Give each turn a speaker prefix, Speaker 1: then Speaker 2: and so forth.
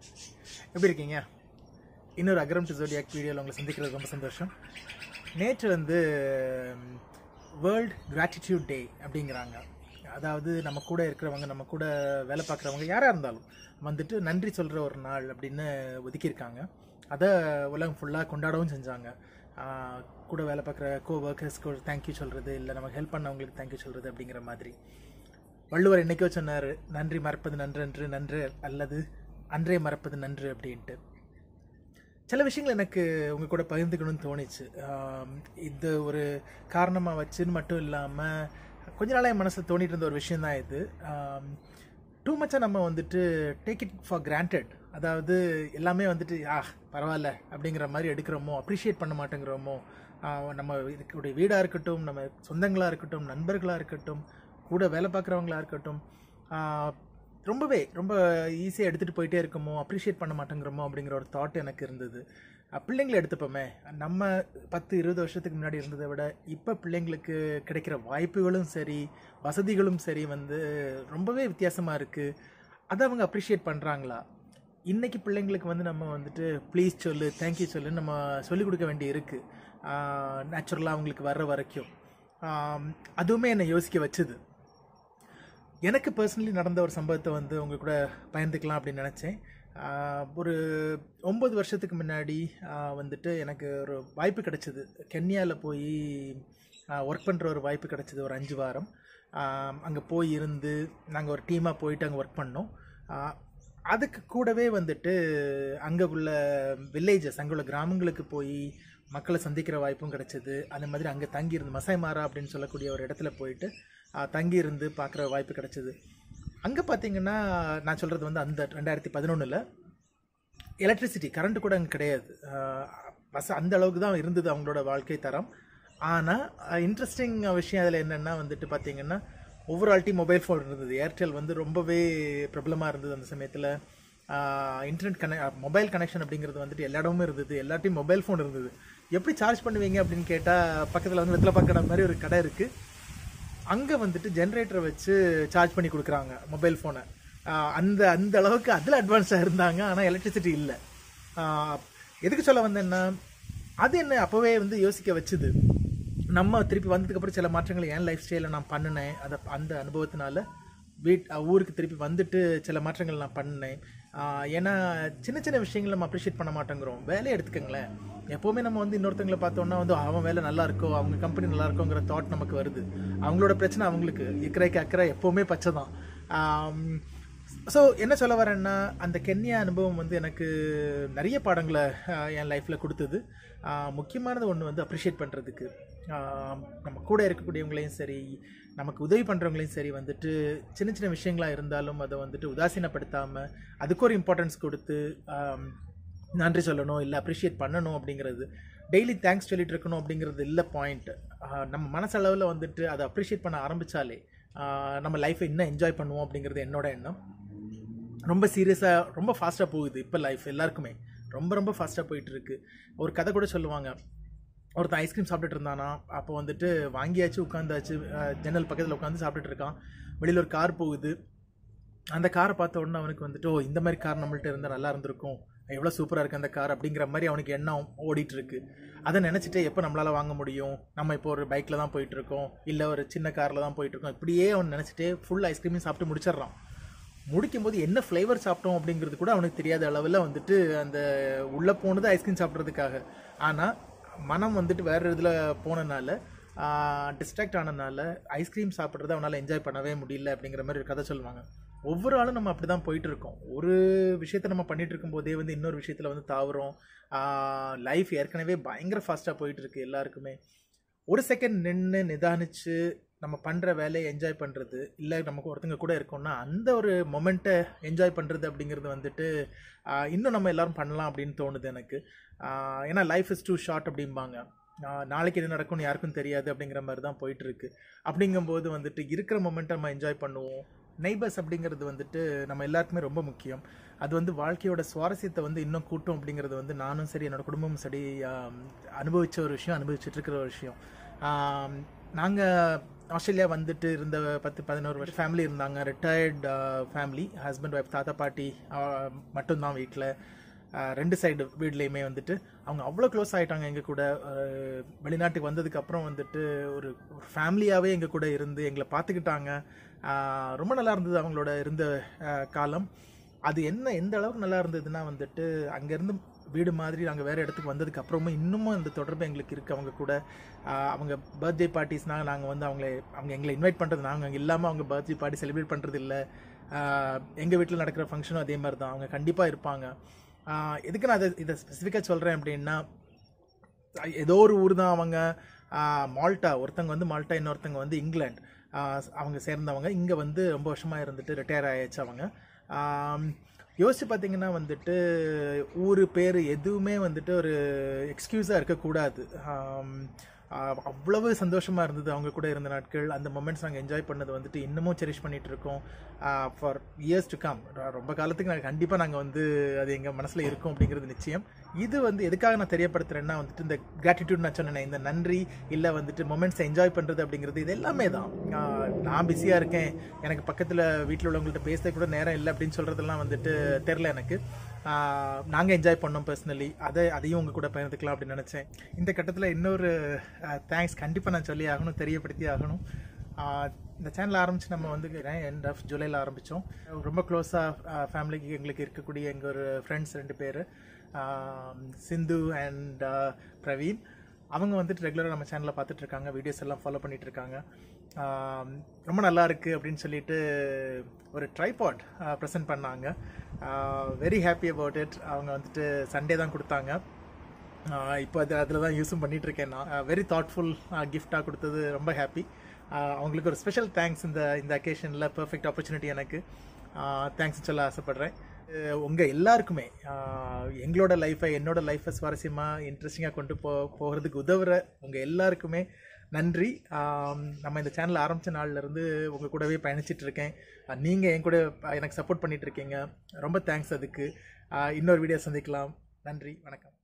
Speaker 1: எப்படி இருக்கீங்க இன்னொரு அக்ரம் டு ஜோடியாக் வீடியோவில் உங்களை சந்திக்கிறது ரொம்ப சந்தோஷம் நேற்று வந்து வேர்ல்ட் கிராட்டிடியூட் டே அப்படிங்கிறாங்க அதாவது நம்ம கூட இருக்கிறவங்க நம்ம கூட வேலை பார்க்குறவங்க யாராக இருந்தாலும் வந்துட்டு நன்றி சொல்கிற ஒரு நாள் அப்படின்னு ஒதுக்கியிருக்காங்க அதை உலகம் ஃபுல்லாக கொண்டாடவும் செஞ்சாங்க ஆஹ் கூட வேலை பார்க்குற கோ ஒர்க்கர்ஸ்க்கு ஒரு தேங்க்யூ சொல்கிறது இல்லை நமக்கு ஹெல்ப் பண்ணவங்களுக்கு தேங்க்யூ சொல்கிறது அப்படிங்கிற மாதிரி வள்ளுவர் என்னைக்கோ சொன்னார் நன்றி மறப்பது நன்றன்று நன்று அல்லது அன்றே மறப்பது நன்று அப்படின்ட்டு சில விஷயங்கள் எனக்கு உங்க கூட பகிர்ந்துக்கணும்னு தோணுச்சு ஆம், இது ஒரு காரணமாக வச்சுன்னு மட்டும் இல்லாமல் கொஞ்ச நாளாக என் மனசில் தோணிட்டு இருந்த ஒரு விஷயம் தான் இது டூ மச்சாக நம்ம வந்துட்டு டேக் இட் ஃபார் கிராண்டட் அதாவது எல்லாமே வந்துட்டு ஆ பரவாயில்ல அப்படிங்கிற மாதிரி எடுக்கிறோமோ அப்ரிஷியேட் பண்ண மாட்டேங்கிறோமோ ஆ, நம்ம இருக்கக்கூடிய வீடாக இருக்கட்டும் நம்ம சொந்தங்களாக இருக்கட்டும் நண்பர்களாக இருக்கட்டும் கூட வேலை பார்க்குறவங்களா இருக்கட்டும் ஆ, ரொம்பவே ரொம்ப ஈஸியாக எடுத்துகிட்டு போயிட்டே இருக்கோமோ அப்ரிஷியேட் பண்ண மாட்டேங்கிறோமோ அப்படிங்கிற ஒரு தாட் எனக்கு இருந்தது அஹ் பிள்ளைங்களை எடுத்துப்போமே நம்ம பத்து இருபது வருஷத்துக்கு முன்னாடி இருந்ததை விட இப்போ பிள்ளைங்களுக்கு கிடைக்கிற வாய்ப்புகளும் சரி வசதிகளும் சரி வந்து ரொம்பவே வித்தியாசமாக இருக்குது அதை அவங்க அப்ரிஷியேட் பண்ணுறாங்களா இன்னைக்கு பிள்ளைங்களுக்கு வந்து நம்ம வந்துட்டு ப்ளீஸ் சொல்லு தேங்க்யூ சொல்லு நம்ம சொல்லிக் கொடுக்க வேண்டி இருக்குது நேச்சுரலாக அவங்களுக்கு வர்ற வரைக்கும் ஆம், அதுவுமே என்னை யோசிக்க வச்சுது எனக்கு பர்சனலி நடந்த ஒரு சம்பவத்தை வந்து உங்க கூட பகிர்ந்துக்கலாம் அப்படின்னு நினச்சேன் ஆஹ் ஒரு ஒம்பது வருஷத்துக்கு முன்னாடி ஆஹ் வந்துட்டு எனக்கு ஒரு வாய்ப்பு கிடைச்சிது கென்யாவில் போய் ஒர்க் பண்ணுற ஒரு வாய்ப்பு கிடைச்சிது ஒரு அஞ்சு வாரம் அங்கே போய் இருந்து நாங்கள் ஒரு டீமாக போயிட்டு அங்கே ஒர்க் பண்ணோம் ஆஹ் அதுக்கு கூடவே வந்துட்டு அங்கே உள்ள வில்லேஜஸ் அங்கே உள்ள கிராமங்களுக்கு போய் மக்களை சந்திக்கிற வாய்ப்பும் கிடைச்சிது அந்த மாதிரி அங்கே தங்கியிருந்து மசாய் மாறா அப்படின்னு சொல்லக்கூடிய ஒரு இடத்துல போயிட்டு ஆஹ் தங்கி இருந்து பார்க்குற வாய்ப்பு கிடைச்சிது அங்கே பார்த்தீங்கன்னா நான் சொல்கிறது வந்து அந்த ரெண்டாயிரத்தி பதினொன்றில் எலக்ட்ரிசிட்டி கரண்ட் கூட அங்கே கிடையாது பஸ் அந்த அளவுக்கு தான் இருந்தது அவங்களோட வாழ்க்கை தரம் ஆனால் இன்ட்ரெஸ்டிங் விஷயம் அதில் என்னென்னா வந்துட்டு பார்த்தீங்கன்னா ஒவ்வொரு ஆள்ட்டையும் மொபைல் ஃபோன் இருந்தது ஏர்டெல் வந்து ரொம்பவே பிரபலமாக இருந்தது அந்த சமயத்தில் இன்டர்நெட் கனெ மொபைல் கனெக்ஷன் அப்படிங்கிறது வந்துட்டு எல்லா இடமும் இருந்தது எல்லாட்டையும் மொபைல் ஃபோன் இருந்தது எப்படி சார்ஜ் பண்ணுவீங்க அப்படின்னு கேட்டால் பக்கத்தில் வந்து வெத்தலை பார்க்கற மாதிரி ஒரு கடை இருக்குது அங்கே வந்துட்டு ஜென்ரேட்டரை வச்சு சார்ஜ் பண்ணி கொடுக்குறாங்க மொபைல் ஃபோனை அந்த அந்த அளவுக்கு அதில் அட்வான்ஸாக இருந்தாங்க ஆனால் எலக்ட்ரிசிட்டி இல்லை எதுக்கு சொல்ல வந்தேன்னா அது என்ன அப்போவே வந்து யோசிக்க வச்சுது நம்ம திருப்பி வந்ததுக்கப்புறம் சில மாற்றங்களை என் லைஃப் ஸ்டைலில் நான் பண்ணினேன் அதை அந்த அனுபவத்தினால வீட் அஹ் ஊருக்கு திருப்பி வந்துட்டு சில மாற்றங்கள் நான் பண்ணேன் ஆஹ் ஏன்னா சின்ன சின்ன விஷயங்கள் நம்ம அப்ரிஷியேட் பண்ண மாட்டேங்கிறோம் வேலையை எடுத்துக்கங்களேன் எப்போவுமே நம்ம வந்து இன்னொருத்தங்களை பார்த்தோம்னா வந்து அவன் வேலை நல்லா இருக்கோ அவங்க கம்பெனி நல்லா இருக்கோங்கிற தாட் நமக்கு வருது அவங்களோட பிரச்சனை அவங்களுக்கு இக்கரைக்கு அக்கறை எப்போவுமே பச்சை தான் ஸோ என்ன சொல்ல வரேன்னா அந்த கென்யா அனுபவம் வந்து எனக்கு நிறைய பாடங்களை ஆஹ் என் லைஃப்பில் கொடுத்தது ஆஹ் முக்கியமானது ஒன்று வந்து அப்ரிஷியேட் பண்ணுறதுக்கு நம்ம கூட இருக்கக்கூடியவங்களையும் சரி நமக்கு உதவி பண்ணுறவங்களையும் சரி வந்துட்டு சின்ன சின்ன விஷயங்களாக இருந்தாலும் அதை வந்துட்டு உதாசீனப்படுத்தாமல் அதுக்கு ஒரு இம்பார்ட்டன்ஸ் கொடுத்து ஆம், நன்றி சொல்லணும் இல்லை அப்ரிஷியேட் பண்ணணும் அப்படிங்கிறது டெய்லி தேங்க்ஸ் சொல்லிட்டு இருக்கணும் அப்படிங்கிறது இல்லை பாயிண்ட் நம்ம மனசளவில் வந்துட்டு அதை அப்ரிஷியேட் பண்ண ஆரம்பித்தாலே நம்ம லைஃப்பை இன்னும் என்ஜாய் பண்ணுவோம் அப்படிங்கிறது என்னோட எண்ணம் ரொம்ப சீரியஸாக ரொம்ப ஃபாஸ்ட்டாக போகுது இப்போ லைஃப் எல்லாருக்குமே ரொம்ப ரொம்ப ஃபாஸ்ட்டாக போயிட்டு இருக்கு ஒரு கதை கூட சொல்லுவாங்க ஒருத்தன் ஐஸ்கிரீம் சாப்பிட்டுட்டு இருந்தானா அப்போ வந்துட்டு வாங்கியாச்சு உட்காந்தாச்சு அஹ், ஜன்னல் பக்கத்தில் உட்காந்து சாப்பிட்டுட்டு இருக்கான் வெளியில் ஒரு கார் போகுது அந்த காரை பார்த்த உடனே அவனுக்கு வந்துட்டு ஓ இந்த மாதிரி கார் நம்மள்ட்ட இருந்தால் நல்லா இருந்திருக்கும் எவ்வளோ சூப்பராக இருக்கு அந்த கார் அப்படிங்கிற மாதிரி அவனுக்கு எண்ணம் ஓடிட்டு இருக்கு அதை நினச்சிட்டு எப்போ நம்மளால் வாங்க முடியும் நம்ம இப்போ ஒரு பைக்கில் தான் போயிட்டு இருக்கோம் இல்லை ஒரு சின்ன காரில் தான் போயிட்டு இருக்கோம் இப்படியே அவன் நினச்சிட்டு ஃபுல் ஐஸ்கிரீமையும் சாப்பிட்டு முடிச்சிடுறான் முடிக்கும்போது என்ன ஃப்ளேவர் சாப்பிட்டோம் அப்படிங்கிறது கூட அவனுக்கு தெரியாத அளவில் வந்துட்டு அந்த உள்ளே போனது ஐஸ்கிரீம் சாப்பிட்றதுக்காக ஆனால் மனம் வந்துட்டு வேறு இதில் போனனால டிஸ்ட்ராக்ட் ஆனனால ஐஸ்கிரீம் சாப்பிட்றத அவனால் என்ஜாய் பண்ணவே முடியல அப்படிங்கிற மாதிரி ஒரு கதை சொல்லுவாங்க ஒவ்வொரு ஆளும் நம்ம அப்படி தான் போயிட்டு இருக்கோம் ஒரு விஷயத்தை நம்ம பண்ணிட்டு இருக்கும்போதே வந்து இன்னொரு விஷயத்தில் வந்து தாவுறோம் லைஃப் ஏற்கனவே பயங்கர ஃபாஸ்ட்டாக போயிட்டு இருக்கு எல்லாருக்குமே ஒரு செகண்ட் நின்று நிதானிச்சு நம்ம பண்ணுற வேலையை என்ஜாய் பண்ணுறது இல்லை நமக்கு ஒருத்தங்க கூட இருக்கோம்னா அந்த ஒரு மொமெண்ட்டை என்ஜாய் பண்ணுறது அப்படிங்கிறது வந்துட்டு ஆஹ், இன்னும் நம்ம எல்லாரும் பண்ணலாம் அப்படின்னு தோணுது எனக்கு ஆஹ், ஏன்னா லைஃப் இஸ் டூ ஷார்ட் அப்படிம்பாங்க ஆஹ், நாளைக்கு என்ன நடக்கும்னு யாருக்கும் தெரியாது அப்படிங்கிற மாதிரி தான் போயிட்டு இருக்கு அப்படிங்கும்போது வந்துட்டு இருக்கிற மொமெண்ட்டை நம்ம என்ஜாய் பண்ணுவோம் நெய்பர்ஸ் அப்படிங்கிறது வந்துட்டு நம்ம எல்லாருக்குமே ரொம்ப முக்கியம் அது வந்து வாழ்க்கையோட சுவாரஸ்யத்தை வந்து இன்னும் கூட்டும் அப்படிங்கிறது வந்து நானும் சரி என்னோட குடும்பமும் சரி ஆம், அனுபவிச்ச ஒரு விஷயம் அனுபவிச்சுட்டு இருக்கிற ஒரு விஷயம் நாங்கள் ஆஸ்திரேலியா வந்துட்டு இருந்த பத்து பதினோரு வருஷம் ஃபேமிலி இருந்தாங்க ரிட்டையர்ட் ஃபேமிலி ஹஸ்பண்ட் ஒய்ஃப் தாத்தா பாட்டி ஆஹ், மட்டும்தான் வீட்டில் ரெண்டு சைடு வீட்லேயுமே வந்துட்டு அவங்க அவ்வளோ க்ளோஸ் ஆகிட்டாங்க எங்கள் கூட ஆஹ், வெளிநாட்டுக்கு வந்ததுக்கு அப்புறம் வந்துட்டு ஒரு ஒரு ஃபேமிலியாகவே எங்கள் கூட இருந்து எங்களை பார்த்துக்கிட்டாங்க ஆஹ், ரொம்ப நல்லா இருந்தது அவங்களோட இருந்த ஆஹ், காலம் அது என்ன எந்த அளவுக்கு நல்லா இருந்ததுன்னா வந்துட்டு அங்கேருந்து வீடு மாதிரி நாங்கள் வேறு இடத்துக்கு வந்ததுக்கு அப்புறமும் இன்னமும் அந்த தொடர்பு எங்களுக்கு இருக்குது அவங்க கூட ஆஹ் அவங்க பர்த்டே பார்ட்டிஸ்னால் நாங்கள் வந்து அவங்கள அவங்க எங்களை இன்வைட் பண்ணுறது நாங்கள் அங்கே இல்லாமல் அவங்க பர்த்டே பார்ட்டி செலிப்ரேட் பண்ணுறது இல்லை எங்கள் வீட்டில் நடக்கிற ஃபங்க்ஷனும் அதே மாதிரி தான் அவங்க கண்டிப்பாக இருப்பாங்க ஆஹ் எதுக்கு நான் அதை இதை ஸ்பெசிஃபிக்காக சொல்கிறேன் அப்படின்னா ஏதோ ஒரு ஊர் தான் அவங்க ஆஹ் மால்டா ஒருத்தங்க வந்து மால்டா இன்னொருத்தங்க வந்து இங்கிலாந்து ஆஹ் அவங்க சேர்ந்தவங்க இங்கே வந்து ரொம்ப வருஷமாக இருந்துட்டு ரிட்டையர் ஆயாச்சு அவங்க ஆம், யோசிச்சு பார்த்தீங்கன்னா வந்துட்டு ஊர் பேர் எதுவுமே வந்துட்டு ஒரு எக்ஸ்கியூஸாக இருக்கக்கூடாது ஆம், ஆஹ் அவ்வளவு சந்தோஷமாக இருந்தது அவங்க கூட இருந்த நாட்கள் அந்த மொமெண்ட்ஸ் நாங்கள் என்ஜாய் பண்ணது வந்துட்டு இன்னமும் செரிஷ் பண்ணிட்டு இருக்கோம் ஃபார் இயர்ஸ் டு கம் ரொம்ப காலத்துக்கு நாங்கள் கண்டிப்பாக நாங்கள் வந்து அது எங்கள் மனசில் இருக்கும் அப்படிங்கிறது நிச்சயம் இது வந்து எதுக்காக நான் தெரியப்படுத்துறேன்னா வந்துட்டு இந்த கிராட்டிடியூட் நான் சொன்னேன் இந்த நன்றி இல்லை வந்துட்டு மொமெண்ட்ஸை என்ஜாய் பண்ணுறது அப்படிங்கிறது இது எல்லாமே தான் ஆஹ் நான் பிஸியாக இருக்கேன் எனக்கு பக்கத்தில் வீட்டில் உள்ளவங்கள்ட்ட பேச கூட நேரம் இல்லை அப்படின்னு சொல்கிறதெல்லாம் வந்துட்டு தெரில எனக்கு நாங்கள் என்ஜாய் பண்ணோம் பர்சனலி அதை அதையும் உங்கள் கூட பயந்துக்கலாம் அப்படின்னு நினச்சேன் இந்த கட்டத்தில் இன்னொரு தேங்க்ஸ் கண்டிப்பாக நான் சொல்லி ஆகணும் தெரியப்படுத்தி ஆகணும் ஆஹ் இந்த சேனல் ஆரம்பித்து நம்ம வந்து எண்ட் ஆஃப் ஜூலையில் ஆரம்பித்தோம் ரொம்ப க்ளோஸாக ஃபேமிலிக்கு எங்களுக்கு இருக்கக்கூடிய எங்கள் ஒரு ஃப்ரெண்ட்ஸ் ரெண்டு பேர் சிந்து அண்ட் பிரவீன் அவங்க வந்துட்டு ரெகுலராக நம்ம சேனலில் பார்த்துட்டு இருக்காங்க வீடியோஸ் எல்லாம் ஃபாலோ பண்ணிட்டு இருக்காங்க ஆம், ரொம்ப நல்லா இருக்கு அப்படின்னு சொல்லிட்டு ஒரு ட்ரைபாட் ப்ரெசென்ட் பண்ணாங்க வெரி ஹாப்பி அபவுட் இட் அவங்க வந்துட்டு சண்டே தான் கொடுத்தாங்க ஆஹ் இப்போ அது அதில் தான் யூஸும் பண்ணிட்டு இருக்கேன் நான் வெரி தாட்ஃபுல் கிஃப்டாக கொடுத்தது ரொம்ப ஹாப்பி அவங்களுக்கு ஒரு ஸ்பெஷல் தேங்க்ஸ் இந்த இந்த அக்கேஷனில் பெர்ஃபெக்ட் ஆப்பர்ச்சுனிட்டி எனக்கு தேங்க்ஸ் சொல்ல ஆசைப்பட்றேன் உங்கள் எல்லாருக்குமே ஆஹ் எங்களோட லைஃப்பை என்னோட லைஃப்பை சுவாரஸ்யமாக இன்ட்ரெஸ்டிங்காக கொண்டு போ போகிறதுக்கு உதவுற உங்கள் எல்லாருக்குமே நன்றி ஆம், நம்ம இந்த சேனல் ஆரம்பித்த நாள்லேருந்து உங்கள் கூடவே பயணிச்சிட்டு இருக்கேன் நீங்கள் என் கூட எனக்கு சப்போர்ட் பண்ணிட்டு இருக்கீங்க ரொம்ப தேங்க்ஸ் அதுக்கு ஆஹ் இன்னொரு வீடியோ சந்திக்கலாம் நன்றி வணக்கம்